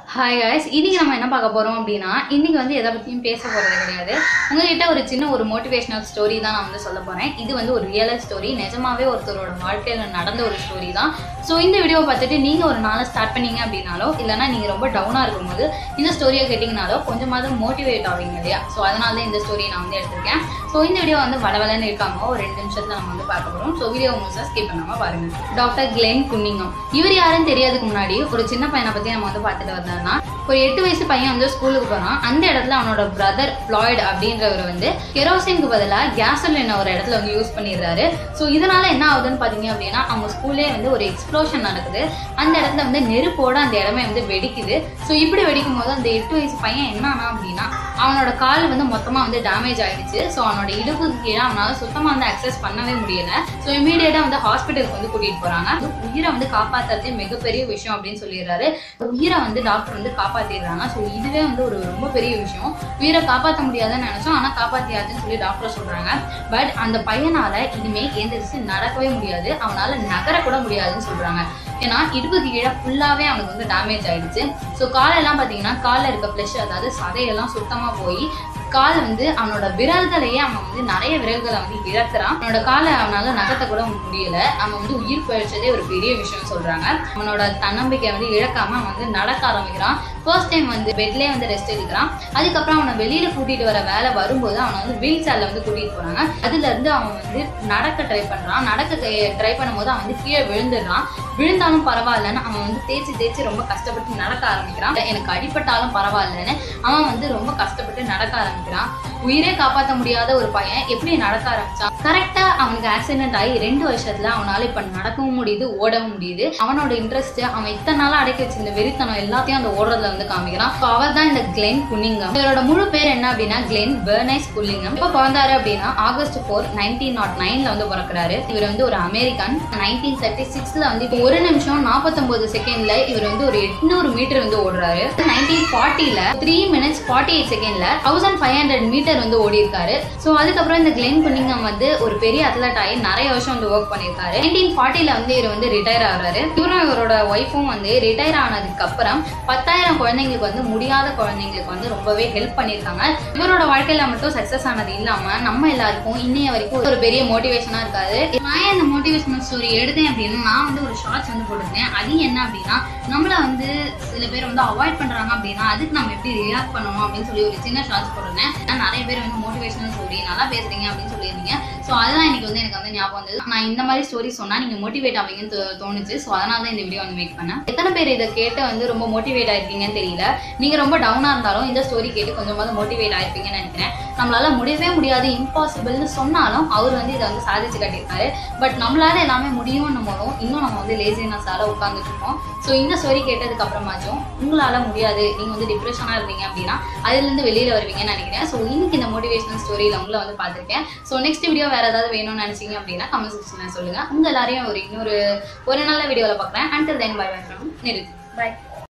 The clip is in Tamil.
ஹாய் guys இன்னைக்கு நம்ம என்ன பார்க்க போறோம் அப்படின்னா இன்னைக்கு வந்து எதை பத்தியும் பேச போறது கிடையாது உங்ககிட்ட ஒரு சின்ன ஒரு மோட்டிவேஷனல் ஸ்டோரி தான் நான் வந்து சொல்ல போறேன் இது வந்து ஒரு ரியல் ஸ்டோரி நிஜமாவே ஒருத்தரோட வாழ்க்கையில நடந்த ஒரு ஸ்டோரி தான் ஸோ இந்த வீடியோவை பார்த்துட்டு நீங்க ஒரு நாளை ஸ்டார்ட் பண்ணீங்க அப்படின்னாலோ இல்லைன்னா நீங்க ரொம்ப டவுனா இருக்கும்போது இந்த ஸ்டோரியை கேட்டிங்கனாலோ கொஞ்சமாவது மோட்டிவேட் ஆவீங்க இல்லையா ஸோ அதனால தான் இந்த ஸ்டோரியை நான் வந்து எடுத்திருக்கேன் ஸோ இந்த வீடியோ வந்து வளவலன்னு இருக்காங்க ஒரு ரெண்டு நிமிஷத்துல நம்ம வந்து பார்க்க போறோம் ஸோ வீடியோ முழுசா ஸ்கிப் பண்ணாம பாருங்க டாக்டர் கிளென் குன்னிங்கம் இவர் யாருன்னு தெரியாதுக்கு முன்னாடி ஒரு சின்ன பையனை பத்தி நம்ம வந்து பார்த்துட்டு வந்தோம்னா ஒரு எட்டு வயசு பையன் வந்து ஸ்கூலுக்கு போறான் அந்த இடத்துல அவனோட பிரதர் ஃப்ளாய்டு அப்படின்றவர் வந்து கெரோசினுக்கு பதிலாக கேசலின் ஒரு இடத்துல வந்து யூஸ் பண்ணிடுறாரு ஸோ இதனால என்ன ஆகுதுன்னு பார்த்தீங்க அப்படின்னா அவங்க ஸ்கூல்லே வந்து ஒரு எக்ஸ்ப்ளோஷன் நடக்குது அந்த இடத்துல வந்து நெருப்போட அந்த இடமே வந்து வெடிக்குது ஸோ இப்படி வெடிக்கும் போது அந்த எட்டு வயசு பையன் என்ன ஆனா அப்படின்னா அவனோட கால் வந்து மொத்தமாக வந்து டேமேஜ் ஆயிடுச்சு ஸோ அவனோட இடுப்புக்கு கீழே அவனால சுத்தமாக வந்து அக்சஸ் பண்ணவே முடியல ஸோ இமீடியட்டாக வந்து ஹாஸ்பிட்டலுக்கு வந்து கூட்டிகிட்டு போகிறாங்க உயிரை வந்து காப்பாற்றுறதே மிகப்பெரிய விஷயம் அப்படின்னு சொல்லிடுறாரு உயிரை வந்து டாக்டர் வந்து காப்பாற்றிடுறாங்க ஸோ இதுவே வந்து ஒரு ரொம்ப பெரிய விஷயம் உயிரை காப்பாற்ற முடியாதுன்னு நினச்சோம் ஆனால் காப்பாற்றியாதுன்னு சொல்லி டாக்டர் சொல்கிறாங்க பட் அந்த பையனால இனிமே எந்திரிச்சு நடக்கவே முடியாது அவனால நகர கூட முடியாதுன்னு சொல்கிறாங்க ஏன்னா இடுப்புக்கு கீழே ஃபுல்லாகவே அவனுக்கு வந்து டேமேஜ் ஆயிடுச்சு ஸோ காலெல்லாம் பார்த்தீங்கன்னா காலில் இருக்க ஃப்ளஷ் அதாவது சதையெல்லாம் சுத்தமாக போய் கால் வந்து அவனோட விரல்களையே அவன் வந்து நிறைய விரல்களை வந்து இழக்கிறான் அவனோட காலை அவனால நகர்த்த கூட முடியல அவன் வந்து உயிர் பழிச்சதே ஒரு பெரிய விஷயம் சொல்றாங்க அவனோட தன்னம்பிக்கை வந்து இழக்காம அவன் வந்து நடக்க ஆரம்பிக்கிறான் ஃபர்ஸ்ட் டைம் வந்து பெட்லேயே வந்து ரெஸ்ட் எடுக்கிறான் அதுக்கப்புறம் அவனை வெளியில கூட்டிட்டு வர வேலை வரும்போது அவனை வந்து வீல் சேர்ல வந்து கூட்டிட்டு போறாங்க அதுல இருந்து அவன் வந்து நடக்க ட்ரை பண்றான் நடக்க ட்ரை பண்ணும்போது அவன் வந்து கீழே விழுந்துடுறான் விழுந்தாலும் பரவாயில்லன்னு அவன் வந்து தேய்ச்சி தேய்ச்சி ரொம்ப கஷ்டப்பட்டு நடக்க ஆரம்பிக்கிறான் எனக்கு அடிபட்டாலும் பரவாயில்லன்னு அவன் வந்து ரொம்ப கஷ்டப்பட்டு நடக்க ஆரம்பிக்கிறான் உயிரே காப்பாற்ற முடியாத ஒரு பையன் எப்படி நடக்க ஆரம்பிச்சான் கரெக்டா அவனுக்கு ஆக்சிடென்ட் ஆகி ரெண்டு வருஷத்துல அவனால இப்ப நடக்கவும் முடியுது ஓடவும் முடியுது அவனோட இன்ட்ரெஸ்ட் அவன் இத்தனை நாளா அடக்கி வச்சிருந்த வெறித்தனம் எல்லாத்தையும் அந்த ஓடுறதுல வந்து காமிக்கிறான் So அவர் தான் இந்த கிளென் குன்னிங்கம் இவரோட முழு பேர் என்ன அப்படின்னா கிளென் பெர்னைஸ் குல்லிங்கம் இப்போ பிறந்தாரு அப்படின்னா ஆகஸ்ட் ஃபோர் நைன்டீன் நாட் நைன்ல வந்து பிறக்கிறாரு இவர் வந்து ஒரு அமெரிக்கன் நைன்டீன் தேர்ட்டி சிக்ஸ்ல வந்து இப்போ ஒரு நிமிஷம் நாற்பத்தொன்பது செகண்ட்ல இவர் வந்து ஒரு எட்நூறு மீட்டர் வந்து ஓடுறாரு நைன்டீன் ஃபார்ட்டில த்ரீ மினிட்ஸ் ஃபார்ட்டி எயிட் செகண்ட்ல தௌசண்ட் ஃபைவ் ஹண்ட்ரட் மீட்டர் வந்து ஓடி இருக்காரு ஸோ அதுக்கப்புறம் இந்த கிளென் குன்னிங்கம் வந்து ஒரு பெரிய அத்லட் ஆகி நிறைய வருஷம் வந்து ஒர்க் பண்ணியிருக்காரு நைன்டீன் ஃபார்ட்டில வந்து இவர் வந்து ரிட்டையர் ஆகுறாரு இவரும் இவரோட ஒய்ஃபும் வந்து ரிட்டையர் ஆனதுக்கு அப்புறம் பத்தாயிரம் குழந்தைங்களுக்கு வந்து முடியாத குழந்தைங்களுக்கு வந்து ரொம்பவே ஹெல்ப் பண்ணியிருக்காங்க இவரோட வாழ்க்கையில மட்டும் சக்சஸ் ஆனது இல்லாம நம்ம எல்லாருக்கும் இன்னைய வரைக்கும் ஒரு பெரிய மோட்டிவேஷனா இருக்காது நான் ஏன் இந்த மோட்டிவேஷனல் ஸ்டோரி எடுத்தேன் அப்படின்னா நான் வந்து ஒரு ஷார்ட்ஸ் வந்து போட்டிருந்தேன் அது என்ன அப்படின்னா நம்மள வந்து சில பேர் வந்து அவாய்ட் பண்றாங்க அப்படின்னா அதுக்கு நம்ம எப்படி ரியாக்ட் பண்ணணும் அப்படின்னு சொல்லி ஒரு சின்ன ஷார்ட்ஸ் போட்டிருந்தேன் ஏன்னா நிறைய பேர் வந்து மோட்டிவேஷனல் ஸ்டோரி நல்லா பேசுறீங்க அப்படின்னு சொல்லியிருந்தீங்க ஸோ அதெல்லாம் இன்னைக்கு வந்து எனக்கு வந்து ஞாபகம் வந்தது நான் இந்த மாதிரி ஸ்டோரி சொன்னா நீங்க மோட்டிவேட் ஆவீங்கன்னு தோ- தோணுச்சு ஸோ அதனால தான் இந்த வீடியோ வந்து மேக் பண்ணேன் எத்தனை பேர் இதை கேட்டு வந்து ரொம்ப மோட்டிவேட் ஆயிருக்கீங்கன்னு தெரியல நீங்க ரொம்ப டவுனா இருந்தாலும் இந்த ஸ்டோரி கேட்டு கொஞ்சமாவது மோட்டிவேட் ஆயிருப்பீங்கன்னு நினைக்கிறேன் நம்மளால முடியவே முடியாது இம்பாசிபிள்னு சொன்னாலும் அவர் வந்து இதை வந்து சாதிச்சு காட்டியிருக்காரு பட் நம்மளால எல்லாமே முடியும்னும் போதும் இன்னும் நம்ம வந்து லேசினஸால உட்காந்துட்டு இருக்கோம் ஸோ இந்த ஸ்டோரி கேட்டதுக்கு அப்புறமாச்சும் உங்களால முடியாது நீங்க வந்து டிப்ரெஷனா இருந்தீங்க அப்படின்னா அதுல இருந்து வெளியில வருவீங்கன்னு நினைக்கிறேன் ஸோ இன்னைக்கு இந்த மோட்டிவேஷனல் ஸ்டோரியில உங்களை வந்து பார்த்திருக்கேன் ஸோ நெக்ஸ்ட் வீடியோ வேற ஏதாவது வேணும்னு நினைச்சீங்க அப்படின்னா கமெண்ட் செக்ஷன்ல சொல்லுங்க உங்க எல்லாரையும் ஒரு இன்னொரு ஒரு நல்ல வீடியோவில் பார்க்குறேன் until then bye bye from நிறுத்தி பை